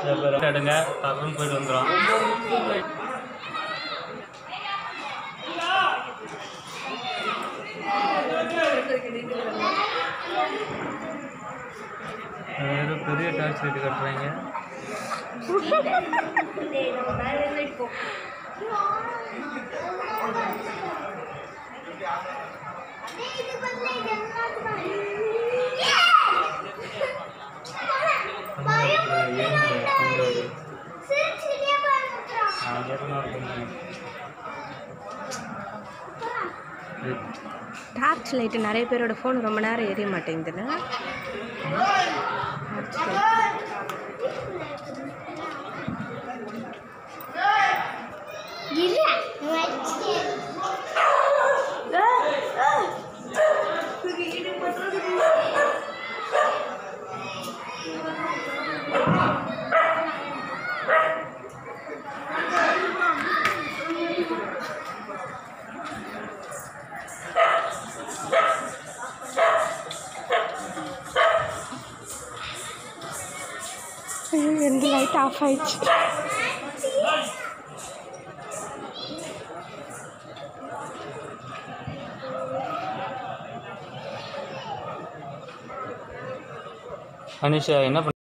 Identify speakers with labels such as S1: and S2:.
S1: எடுங்க டக்குன்னு போயிட்டு வந்துடும் ஏதோ பெரிய டார்ச் லைட் கட்டுறாங்க
S2: டார்ச் லைட்டு நிறைய பேரோட ஃபோன் ரொம்ப நேரம் எரிய மாட்டேங்குதுல்ல டார்ச் லைட் ஐயோ, எந்த லைட் ஆஃப் ஆயிடுச்சு
S1: அனிஷா என்ன பண்ண